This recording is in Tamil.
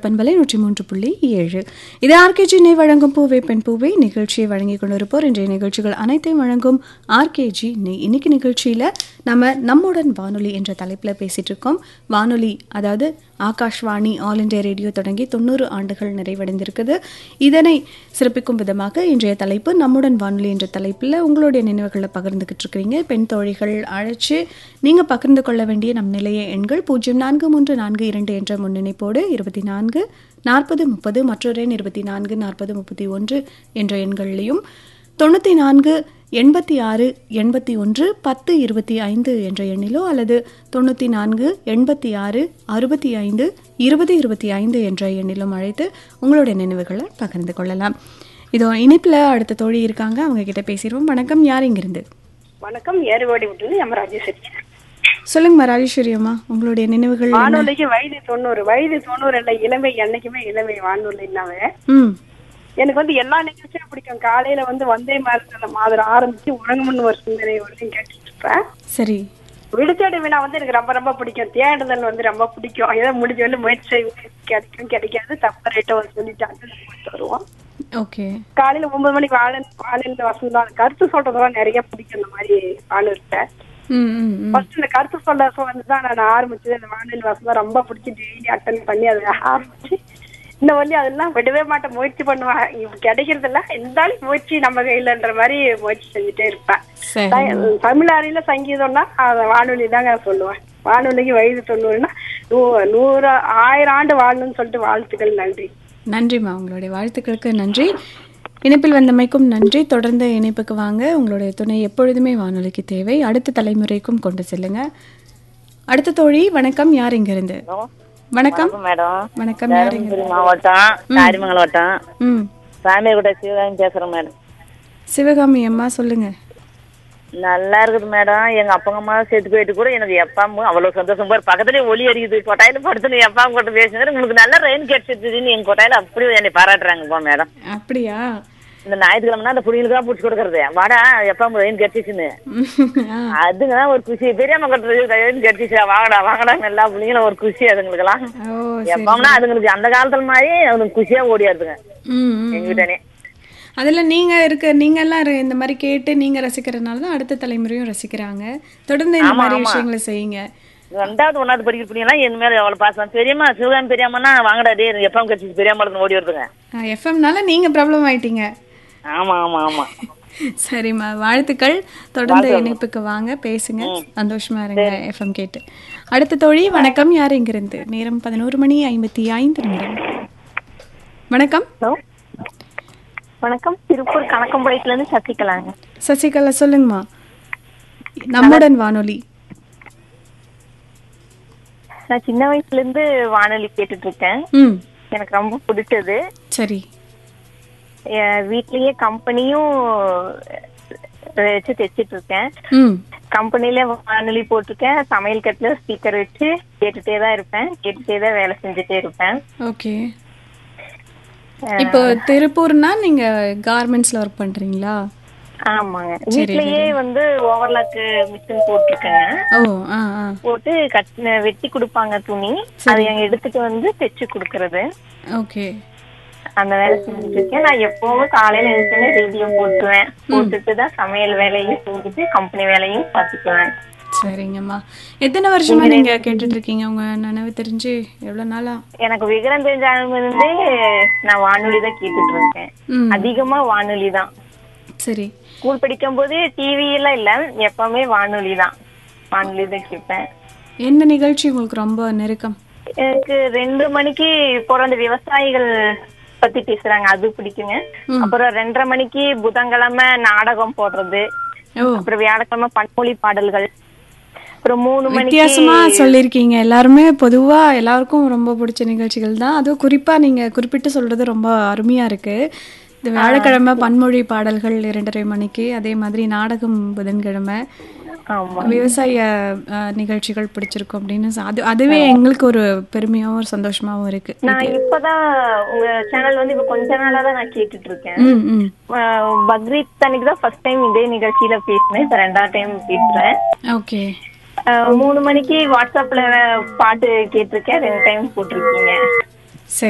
பண்பலை நூற்றி மூன்று புள்ளி ஏழு இது ஆர்கேஜி நெய் வழங்கும் பூவே பெண் பூவே நிகழ்ச்சியை வழங்கி கொண்டிருப்போர் இன்றைய நிகழ்ச்சிகள் அனைத்தையும் வழங்கும் ஆர்கேஜி நெய் இன்னைக்கு நிகழ்ச்சியில் நம்ம நம்முடன் வானொலி என்ற தலைப்பில் பேசிட்டு இருக்கோம் வானொலி அதாவது ஆகாஷ்வாணி ஆல் இண்டியா ரேடியோ தொடங்கி தொண்ணூறு ஆண்டுகள் நிறைவடைந்திருக்குது இதனை சிறப்பிக்கும் விதமாக இன்றைய தலைப்பு நம்முடன் வானொலி என்ற தலைப்பில் உங்களுடைய நினைவுகளை பகிர்ந்துக்கிட்டு இருக்கிறீங்க பெண் தோழிகள் அழைச்சு நீங்கள் பகிர்ந்து கொள்ள வேண்டிய நம் நிலைய எண்கள் பூஜ்ஜியம் நான்கு மூன்று நான்கு இரண்டு என்ற முன்னிணைப்போடு இருபத்தி நான்கு நாற்பது முப்பது மற்றொரு எண் இருபத்தி நான்கு நாற்பது முப்பத்தி ஒன்று என்ற எண்களிலையும் தொண்ணூற்றி நான்கு எண்பத்தி ஆறு எண்பத்தி ஒன்று பத்து இருபத்தி ஐந்து என்ற எண்ணிலோ அல்லது தொண்ணூற்றி நான்கு எண்பத்தி ஆறு அறுபத்தி ஐந்து இருபது இருபத்தி ஐந்து என்ற எண்ணிலும் அழைத்து உங்களுடைய நினைவுகளை பகிர்ந்து கொள்ளலாம் இதோ இணைப்பில் அடுத்த தோழி இருக்காங்க அவங்க கிட்ட பேசிடுவோம் வணக்கம் யார் இங்கிருந்து வணக்கம் ஏறுவாடி விட்டு எம் ராஜேஸ்வரி சொல்லுங்கம்மா ராஜேஸ்வரி அம்மா உங்களுடைய நினைவுகள் என்ன? வானொலிக்கு வயது தொண்ணூறு வயது தொண்ணூறு இல்ல இளமை என்னைக்குமே இளமை வானொலினாவே ம் எனக்கு வந்து எல்லா நிகழ்ச்சியும் பிடிக்கும் காலையில வந்து வந்தே மாதிரி மாதிரி ஆரம்பிச்சு உறங்கமுன்னு ஒரு சிந்தனை வரையும் கேட்டுட்டு இருப்பேன் சரி விடுதேடு வினா வந்து எனக்கு ரொம்ப ரொம்ப பிடிக்கும் தேடுதல் வந்து ரொம்ப பிடிக்கும் ஏதோ முடிஞ்ச வந்து முயற்சி செய்வோம். கிடைக்கும் கிடைக்காது தப்பு ரேட்டை வந்து சொல்லிட்டு attend பண்ணிட்டு வருவோம் ஓகே காலையில ஒன்பது மணிக்கு வாழ வாழையில வசந்தம் கருத்து சொல்றதெல்லாம் நிறைய பிடிக்கும் இந்த மாதிரி வானொலிட்ட ம் ம் ம் ஃபர்ஸ்ட் இந்த கருத்து சொல்ல வந்து தான் நான் ஆரம்பிச்சது அந்த வானிலை வாசம் ரொம்ப பிடிச்சி டெய்லி அட்டன் பண்ணி அதை ஆரம்பிச்சு இந்த வழி அதெல்லாம் விடவே மாட்டேன் முயற்சி பண்ணுவேன் இப்ப கிடைக்கிறது இல்ல இருந்தாலும் முயற்சி நம்ம கையிலன்ற மாதிரி முயற்சி செஞ்சுட்டே இருப்பேன் சரி த- தமிழ் அறியில சங்கீதம்னா அதை வானொலி தாங்க சொல்லுவேன் வானொலிக்கு வயது தொண்ணூறுனா நூ- நூறு ஆயிரம் ஆண்டு வாழணும்னு சொல்லிட்டு வாழ்த்துக்கள் நன்றி நன்றிம்மா உங்களுடைய வாழ்த்துக்களுக்கு நன்றி இணைப்பில் வந்தமைக்கும் நன்றி தொடர்ந்து இணைப்புக்கு வாங்க உங்களுடைய துணை எப்பொழுதுமே வானொலிக்கு தேவை அடுத்த தலைமுறைக்கும் கொண்டு செல்லுங்க அடுத்த தோழி வணக்கம் யார் இங்கிருந்து வணக்கம் மேடம் வணக்கம் யார் இங்க தருமபுரி மாவட்டம் காரிமங்கலம் வட்டம் ம் சாமியகுட்ட சிவகாமி பேசுறேன் மேடம் சிவகாமி அம்மா சொல்லுங்க நல்லா இருக்குது மேடம் எங்க அப்பங்க அம்மா சேர்த்து போயிட்டு கூட எனக்கு எப்பாமும் அவ்வளவு சந்தோஷம் பாரு பக்கத்துலயே ஒலி அடிக்குது கொட்டாயில படுத்துன்னு எப்பா கூட பேசுனது உங்களுக்கு நல்ல ரெயின் கிடைச்சிருச்சுன்னு எங்க கொட்டாயில அப்படியே என்னை பாராட்டுறாங்க போ மேடம் அப்படியா இந்த ஞாயிற்றுக்கிழமைனா அந்த புடிகளுக்கு பிடிச்சி கொடுக்கறது வாடா எப்பா ரெயின் கிடைச்சிச்சுன்னு ஆ, அதுங்க தான் ஒரு குஷி பெரியம்மா கட்டுறது ரெயின் கிடைச்சிச்சா வாங்கடா வாங்கடா எல்லா பிள்ளைங்களும் ஒரு குஷி அதுங்களுக்கெல்லாம் ஓ சரி எப்பம்னா அதுங்களுக்கு அந்த காலத்துல மாதிரி அதுங்களுக்கு குஷியா ஓடியாருதுங்க ம் ம் எங்க வீட்டானே அதில் நீங்கள் இருக்க நீங்கள்லாம் இரு- இந்த மாதிரி கேட்டு நீங்கள் ரசிக்கிறதுனால தான் அடுத்த தலைமுறையும் ரசிக்கிறாங்க தொடர்ந்து இந்த மாதிரி விஷயங்களை செய்யுங்க ரெண்டாவது ஒன்னாவது படிக்கிற பிள்ளைங்கலாம் என் மேல எவ்வளவு பாசம் பெரியம்மா சிவகாமி பெரியம்மானா வாங்கடா டே எப்பம் கட்சி பெரியம்மா ஓடி வருதுங்க எஃப்எம்னால நீங்கள் ப்ராப்ளம் ஆயிட்டீங்க ஆமா ஆமா ஆமா சரிம்மா வாழ்த்துக்கள் தொடர்ந்து இணைப்புக்கு வாங்க பேசுங்க சந்தோஷமா இருங்க எஃப்எம் கேட்டு அடுத்த தோழி வணக்கம் யார் இங்கிருந்து நேரம் பதினோரு மணி ஐம்பத்தி ஐந்து நிமிடம் வணக்கம் ஹலோ வணக்கம் திருப்பூர் கணக்கம்பாளையத்துல இருந்து சசிகலாங்க சசிகலா சொல்லுங்கம்மா நம்முடன் வானொலி நான் சின்ன வயசுல இருந்து வானொலி கேட்டுட்டு இருக்கேன் ம் எனக்கு ரொம்ப பிடிச்சது சரி என் வீட்லயே கம்பெனியும் வச்சு தைச்சிட்டு இருக்கேன் ம் கம்பெனில வானொலி போட்டிருக்கேன் சமையல் கட்டுல ஸ்பீக்கர் வச்சு கேட்டுட்டே தான் இருப்பேன் கேட்டுட்டே தான் வேலை செஞ்சுட்டே இருப்பேன் ஓகே இப்போ திருப்பூர்னா நீங்க கார்மெண்ட்ஸ்ல ஒர்க் பண்றீங்களா ஆமாங்க வீட்லயே வந்து ஓவர்லாக் மிஷின் போட்டிருக்கேங்க ஓ ஆ ஆ போட்டு கட் வெட்டி கொடுப்பாங்க துணி அதை அங்க எடுத்துட்டு வந்து தைச்சு கொடுக்கறது ஓகே அந்த வேலை செஞ்சுட்டு இருக்கேன் நான் எப்பவும் காலையில எழுந்தோடனே ரேடியோ போட்டுருவேன் போட்டுட்டு தான் சமையல் வேலையும் செஞ்சுட்டு கம்பெனி வேலையும் பார்த்துக்குவேன் சரிங்கம்மா எத்தனை வருஷமா நீங்க கேட்டுட்டு இருக்கீங்க உங்க நினைவு தெரிஞ்சு எவ்வளவு நாளா எனக்கு விகரம் தெரிஞ்ச இருந்தே நான் வானொலி தான் கேட்டுட்டு இருக்கேன் ம் அதிகமா வானொலி தான் சரி ஸ்கூல் படிக்கும் போது டிவி எல்லாம் இல்ல எப்பவுமே வானொலி தான் வானொலி தான் கேட்பேன் எந்த நிகழ்ச்சி உங்களுக்கு ரொம்ப நெருக்கம் எனக்கு ரெண்டு மணிக்கு போற அந்த விவசாயிகள் பத்தி பேசுறாங்க அது பிடிக்குங்க அப்புறம் ரெண்டரை மணிக்கு புதன்கிழமை நாடகம் போடுறது ஓ அப்புறம் வியாழக்கிழமை பன்மொழி பாடல்கள் அப்புறம் மூணு மணிக்கு வித்தியாசமா சொல்லியிருக்கீங்க எல்லாருமே பொதுவா எல்லாருக்கும் ரொம்ப பிடிச்ச நிகழ்ச்சிகள் தான் அதுவும் குறிப்பா நீங்க குறிப்பிட்டு சொல்றது ரொம்ப அருமையா இருக்கு இந்த வியாழக்கிழமை பன்மொழி பாடல்கள் இரண்டரை மணிக்கு அதே மாதிரி நாடகம் புதன்கிழமை ஆமா விவசாய அஹ், நிகழ்ச்சிகள் பிடிச்சிருக்கும் அப்படின்னு சொ- அது அதுவே எங்களுக்கு ஒரு பெருமையாவும் ஒரு சந்தோஷமாவும் இருக்கு நான் இப்பதான் உங்க சேனல் வந்து இப்ப கொஞ்ச நாளா தான் நான் கேட்டுட்டு இருக்கேன் ம் ம் அஹ் பக்ரீத் அன்னைக்கு தான் ஃபர்ஸ்ட் டைம் இதே நிகழ்ச்சியில பேசினேன் இப்ப ரெண்டாவது டைம் பேசுறேன் ஓகே அஹ் மூணு மணிக்கு வாட்ஸ்அப்ல பாட்டு கேட்டிருக்கேன் ரெண்டு டைம் போட்டிருக்கீங்க